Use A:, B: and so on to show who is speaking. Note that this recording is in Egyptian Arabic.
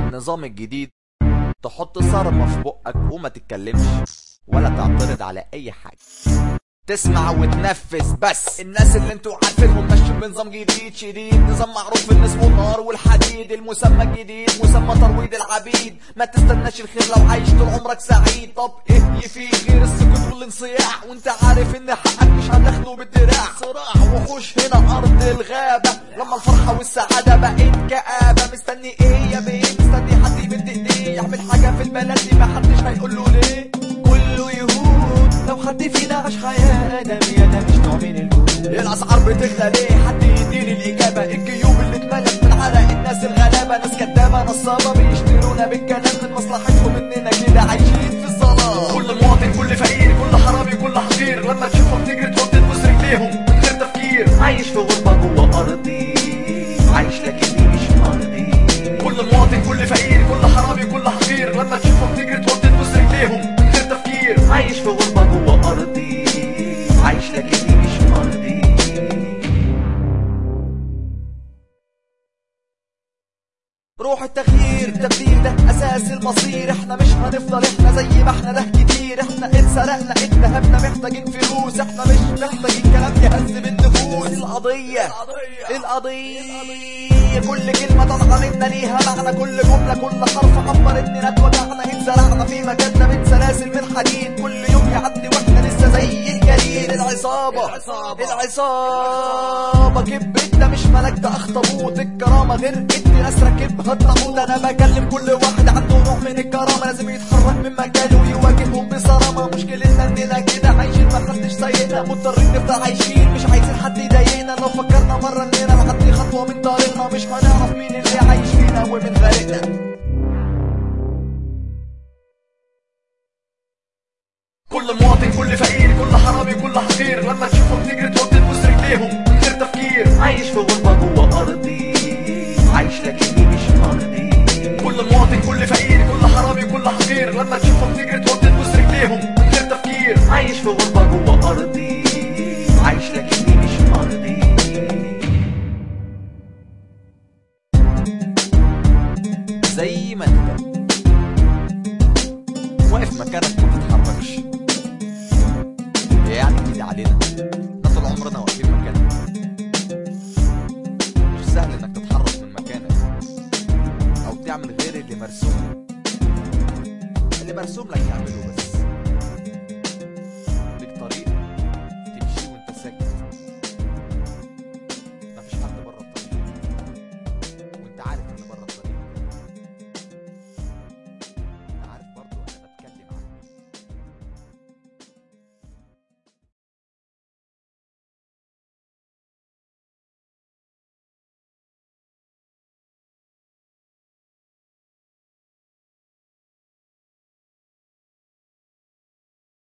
A: النظام الجديد تحط صرمة في بقك وما تتكلمش ولا تعترض على اي حاجة تسمع وتنفذ بس الناس اللي انتوا عارفينهم ماشيين بنظام جديد شديد نظام معروف الناس والنار والحديد المسمى الجديد مسمى ترويض العبيد ما تستناش الخير لو عايش طول عمرك سعيد طب ايه فيه غير السكوت والانصياع وانت عارف ان حقك مش هتاخده بالدراع صراع وحوش هنا ارض الغابة لما الفرحة والسعادة بقت كآبة مستني ايه يا بيه مستني حد يمد ايديه يعمل حاجة في البلد دي ما حدش هيقول له ليه كله يهود لو حد فينا عاش حياة آدمية ده مش نوع من الجهود الأسعار بتغلى ليه حد يديني الإجابة الجيوب اللي اتملت من عرق الناس الغلابة ناس كدابة نصابة بيشترونا بالكلام من مصلحتهم إننا كده عايشين في الظلام كل مواطن كل فقير كل حرامي كل حقير لما تشوفهم تجري تحط تبوس رجليهم من غير تفكير عايش في غربة جوه أرضي عايش لكني مش مرضي كل مواطن كل فقير كل حرامي كل حقير لما تشوفهم تجري تحط تبوس رجليهم من غير تفكير عايش في غربة جوه أرضي عايش لكني مش مرضي روح التغيير تبديل ده اساس المصير احنا مش هنفضل احنا زي ما احنا ده كتير احنا اتسرقنا اتهمنا محتاجين فلوس احنا مش محتاجين كلام يهذب النفوس القضية القضية كل كلمة طالعة منا ليها معنى كل جملة كل حرف عبر اننا اتوجعنا اتزرعنا في مكاننا من سلاسل من حديد كل يوم يعدي واحنا لسه زي الجليد العصابة العصابة كبت ده مش ملك ده اخطبوط الكرامة غير انت ناس راكبها الطاغوت انا بكلم كل واحد عنده نوع من الكرامة لازم يتحرك من مكانه ويواجههم بصرامة مشكلتنا اننا كده عايشين ما حدش سايقنا مضطرين نفضل عايشين مش عايزين حد يضايقنا لو فكرنا مرة اننا نعدي خطوة من طريقنا مش هنعرف مين اللي عايش فينا ومن غيرنا كل مواطن كل فقير كل حرامي كل حقير لما تشوفهم تجري تحط تبوس رجليهم من غير تفكير عايش في غربة جوه أرضي عايش لكني مش مرضي كل مواطن كل فقير كل حرامي كل حقير لما تشوفهم تجري تحط تبوس رجليهم من غير تفكير عايش في غربة جوه أرضي عايش لكني مش مرضي زي ما انت واقف مكانك ما تتحركش يعني كده علينا ده طول عمرنا واقفين مكاننا مش سهل انك تتحرك من مكانك او تعمل غير اللي مرسوم اللي مرسوم لك يعمله بس